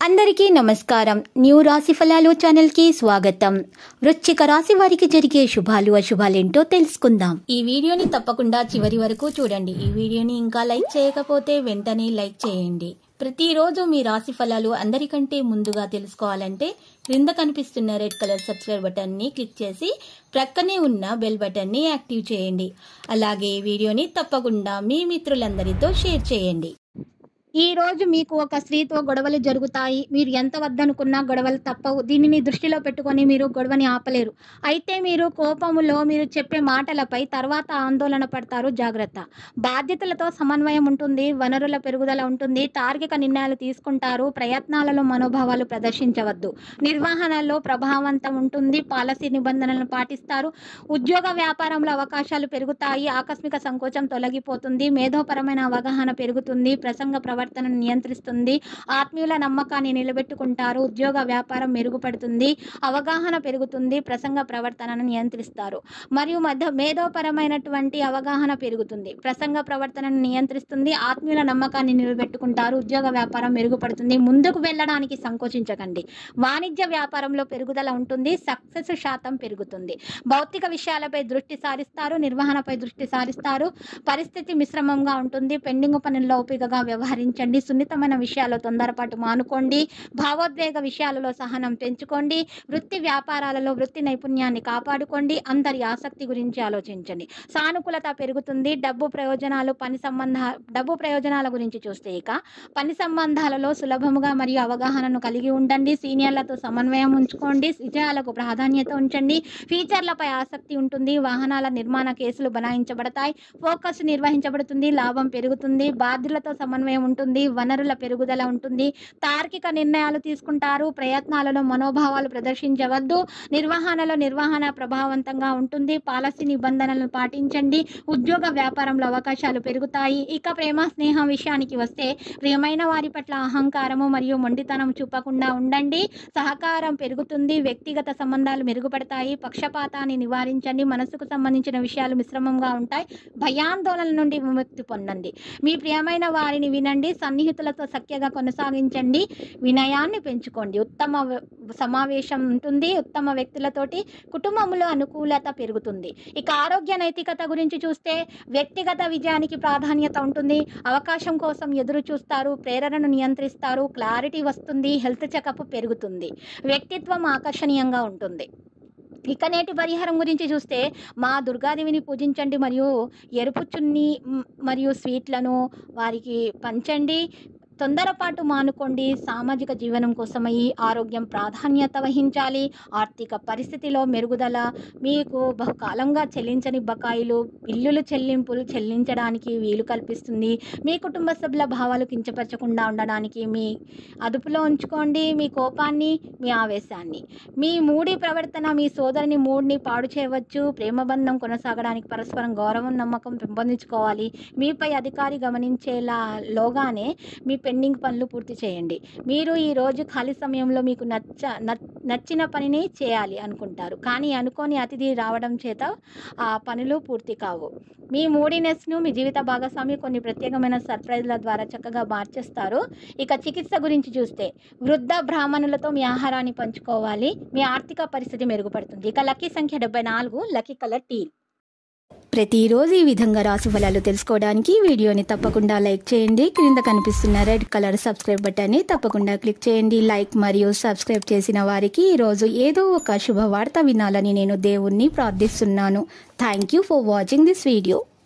అందరికీ నమస్కారం న్యూ రాశి ఫలాలు ఛానల్ కి స్వాగతం వృశ్చిక రాశి వారికి జరిగే శుభాలు అశుభాలేంటో తెలుసుకుందాం ఈ వీడియోని తప్పకుండా చివరి వరకు చూడండి ఈ వీడియోని ఇంకా లైక్ చేయకపోతే వెంటనే లైక్ చేయండి ప్రతిరోజు మీ రాశి ఫలాలు అందరికంటే ముందుగా తెలుసుకోవాలంటే క్రింద కనిపిస్తున్న రెడ్ కలర్ సబ్స్క్రైబ్ బటన్ ని క్లిక్ చేసి ప్రక్కనే ఉన్న బెల్ బటన్ ని యాక్టివ్ చేయండి అలాగే ఈ వీడియోని తప్పకుండా మీ మిత్రులందరితో షేర్ చేయండి ఈ రోజు మీకు ఒక స్త్రీతో గొడవలు జరుగుతాయి మీరు ఎంత వద్దనుకున్నా గొడవలు తప్పవు దీనిని దృష్టిలో పెట్టుకొని మీరు గొడవని ఆపలేరు అయితే మీరు కోపములో మీరు చెప్పే మాటలపై తర్వాత ఆందోళన పడతారు జాగ్రత్త బాధ్యతలతో సమన్వయం ఉంటుంది వనరుల పెరుగుదల ఉంటుంది తార్కిక నిర్ణయాలు తీసుకుంటారు ప్రయత్నాలలో మనోభావాలు ప్రదర్శించవద్దు నిర్వహణలో ప్రభావవంతం ఉంటుంది పాలసీ నిబంధనలను పాటిస్తారు ఉద్యోగ వ్యాపారంలో అవకాశాలు పెరుగుతాయి ఆకస్మిక సంకోచం తొలగిపోతుంది మేధోపరమైన అవగాహన పెరుగుతుంది ప్రసంగ ప్రవర్తనను నియంత్రిస్తుంది ఆత్మీయుల నమ్మకాన్ని నిలబెట్టుకుంటారు ఉద్యోగ వ్యాపారం మెరుగుపడుతుంది అవగాహన పెరుగుతుంది ప్రసంగ ప్రవర్తనను నియంత్రిస్తారు మరియు మధ్య మేధోపరమైనటువంటి అవగాహన పెరుగుతుంది ప్రసంగ ప్రవర్తనను నియంత్రిస్తుంది ఆత్మీయుల నమ్మకాన్ని నిలబెట్టుకుంటారు ఉద్యోగ వ్యాపారం మెరుగుపడుతుంది ముందుకు వెళ్ళడానికి సంకోచించకండి వాణిజ్య వ్యాపారంలో పెరుగుదల ఉంటుంది సక్సెస్ శాతం పెరుగుతుంది భౌతిక విషయాలపై దృష్టి సారిస్తారు నిర్వహణపై దృష్టి సారిస్తారు పరిస్థితి మిశ్రమంగా ఉంటుంది పెండింగ్ పనుల్లో ఓపికగా వ్యవహరించండి సున్నితమైన విషయాల్లో తొందరపాటు మానుకోండి భావోద్వేగ విషయాలలో సహనం పెంచుకోండి వృత్తి వ్యాపారాలలో వృత్తి నైపుణ్యాన్ని కాపాడుకోండి అందరి ఆసక్తి గురించి ఆలోచించండి సానుకూలత పెరుగుతుంది డబ్బు ప్రయోజనాలు పని సంబంధ డబ్బు ప్రయోజనాల గురించి చూస్తే ఇక పని సంబంధాలలో సులభముగా మరియు అవగాహనను కలిగి ఉండండి సీనియర్లతో సమన్వయం ఉంచుకోండి విజయాలకు ప్రాధాన్యత ఉంచండి ఫీచర్లపై ఆసక్తి ఉంటుంది వాహనాల నిర్మాణ కేసులు బనాయించబడతాయి ఫోకస్ నిర్వహించబడుతుంది లాభం పెరుగుతుంది బాధ్యులతో సమన్వయం ఉంటుంది వనరుల పెరుగుదల ఉంటుంది తార్కిక నిర్ణయాలు తీసుకుంటారు ప్రయత్నాలలో మనోభావాలు ప్రదర్శించవద్దు నిర్వహణలో నిర్వహణ ప్రభావవంతంగా ఉంటుంది పాలసీ నిబంధనలను పాటించండి ఉద్యోగ వ్యాపారంలో అవకాశాలు పెరుగుతాయి ఇక ప్రేమ స్నేహం విషయానికి వస్తే ప్రియమైన వారి పట్ల అహంకారము మరియు మొండితనం చూపకుండా ఉండండి సహకారం పెరుగుతుంది వ్యక్తిగత సంబంధాలు మెరుగుపడతాయి పక్షపాతాన్ని నివారించండి మనసుకు సంబంధించిన విషయాలు మిశ్రమంగా ఉంటాయి భయాందోళన నుండి విముక్తి పొందండి మీ ప్రియమైన వారిని వినండి సన్నిహితులతో సఖ్యగా కొనసాగించండి వినయాన్ని పెంచుకోండి ఉత్తమ వ- సమావేశం ఉంటుంది ఉత్తమ వ్యక్తులతోటి కుటుంబంలో అనుకూలత పెరుగుతుంది ఇక ఆరోగ్య నైతికత గురించి చూస్తే వ్యక్తిగత విజయానికి ప్రాధాన్యత ఉంటుంది అవకాశం కోసం ఎదురు చూస్తారు ప్రేరణను నియంత్రిస్తారు క్లారిటీ వస్తుంది హెల్త్ చెకప్ పెరుగుతుంది వ్యక్తిత్వం ఆకర్షణీయంగా ఉంటుంది ఇక నేటి పరిహారం గురించి చూస్తే మా దుర్గాదేవిని పూజించండి మరియు ఎరుపు చున్ని మ్, మరియు స్వీట్లను వారికి పంచండి తొందరపాటు మానుకోండి సామాజిక జీవనం కోసమై ఆరోగ్యం ప్రాధాన్యత వహించాలి ఆర్థిక పరిస్థితిలో మెరుగుదల మీకు బహుకాలంగా చెల్లించని బకాయిలు బిల్లులు చెల్లింపులు చెల్లించడానికి వీలు కల్పిస్తుంది మీ కుటుంబ సభ్యుల భావాలు కించపరచకుండా ఉండడానికి మీ అదుపులో ఉంచుకోండి మీ కోపాన్ని మీ ఆవేశాన్ని మీ మూడి ప్రవర్తన మీ సోదరుని మూడ్ని పాడు చేయవచ్చు ప్రేమబంధం కొనసాగడానికి పరస్పరం గౌరవం నమ్మకం పెంపొందించుకోవాలి మీపై అధికారి గమనించేలా లోగానే మీ పెండింగ్ పనులు పూర్తి చేయండి మీరు ఈ రోజు ఖాళీ సమయంలో మీకు నచ్చ నచ్- నచ్చిన పనిని చేయాలి అనుకుంటారు కానీ అనుకోని అతిథి రావడం చేత ఆ పనులు పూర్తి కావు మీ మూడీనెస్ను మీ జీవిత భాగస్వామి కొన్ని ప్రత్యేకమైన సర్ప్రైజ్ల ద్వారా చక్కగా మార్చేస్తారు ఇక చికిత్స గురించి చూస్తే వృద్ధ బ్రాహ్మణులతో మీ ఆహారాన్ని పంచుకోవాలి మీ ఆర్థిక పరిస్థితి మెరుగుపడుతుంది ఇక లక్కీ సంఖ్య డెబ్బై నాలుగు లక్కీ కలర్ టీ ప్రతిరోజు ఈ విధంగా రాశి ఫలాలు తెలుసుకోవడానికి వీడియోని తప్పకుండా లైక్ చేయండి క్రింద కనిపిస్తున్న రెడ్ కలర్ సబ్స్క్రైబ్ బటన్ని తప్పకుండా క్లిక్ చేయండి లైక్ మరియు సబ్స్క్రైబ్ చేసిన వారికి ఈరోజు ఏదో ఒక శుభవార్త వినాలని నేను దేవుణ్ణి ప్రార్థిస్తున్నాను thank you for watching this video